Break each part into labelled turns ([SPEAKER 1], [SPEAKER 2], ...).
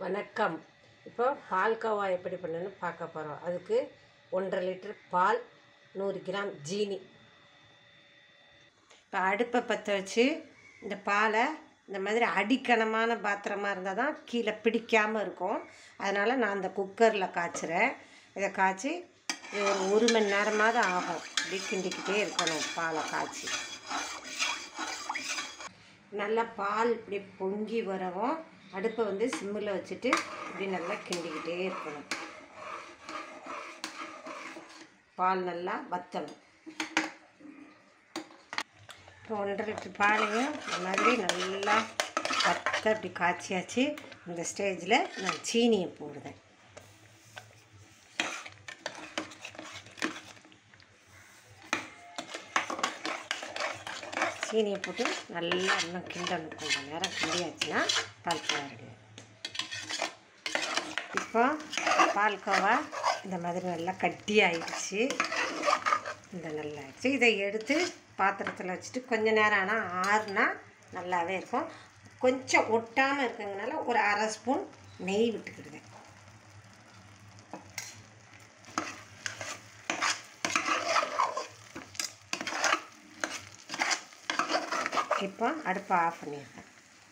[SPEAKER 1] வணக்கம் இப்போ பால்கோவா எப்படி பண்ணணும்னு பார்க்க போகிறோம் அதுக்கு ஒன்றரை லிட்டர் பால் நூறு கிராம் ஜீனி இப்போ அடுப்பை பற்ற வச்சு இந்த பாலை இந்த மாதிரி அடிக்கனமான பாத்திரமாக இருந்தால் தான் கீழே பிடிக்காமல் இருக்கும் அதனால் நான் அந்த குக்கரில் காய்ச்சுறேன் இதை காய்ச்சி இது ஒரு ஒரு மணி நேரமாவது ஆகும் இப்படி கிண்டிக்கிட்டே இருக்கணும் பாலை காய்ச்சி நல்லா பால் இப்படி பொங்கி வரவும் அடுப்பை வந்து சிம்மில் வச்சுட்டு இப்படி நல்லா கிண்டிக்கிட்டே இருக்கணும் பால் நல்லா வத்தணும் இப்போ ஒன்றரை லிட்டர் பாலையும் இந்த மாதிரி நல்லா வத்த அப்படி காய்ச்சியாச்சு இந்த ஸ்டேஜில் நான் சீனியை போடுவேன் சீனியை போட்டு நல்லா இன்னும் கிண்டணும் கொஞ்சம் நேரம் கிண்டியாச்சுன்னா பால்கோவா ரெடி இப்போ பால்கோவா இந்த மாதிரி நல்லா கட்டி ஆயிடுச்சு இந்த நல்லா ஆயிடுச்சு இதை எடுத்து பாத்திரத்தில் வச்சுட்டு கொஞ்ச நேரம் ஆனால் ஆறுனா நல்லாவே இருக்கும் கொஞ்சம் ஒட்டாமல் இருக்கங்கனால ஒரு அரை ஸ்பூன் நெய் விட்டுக்கிடுவேன் இப்போ அடுப்பை ஆஃப் பண்ணிடுறேன்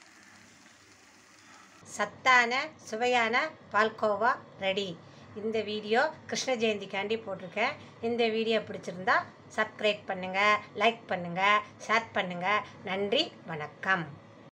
[SPEAKER 1] சத்தான சுவையான பால்கோவா ரெடி இந்த வீடியோ கிருஷ்ண ஜெயந்திக்காண்டி போட்டிருக்கேன் இந்த வீடியோ பிடிச்சிருந்தா சப்ஸ்கிரைப் பண்ணுங்கள் லைக் பண்ணுங்கள் ஷேர் பண்ணுங்கள் நன்றி வணக்கம்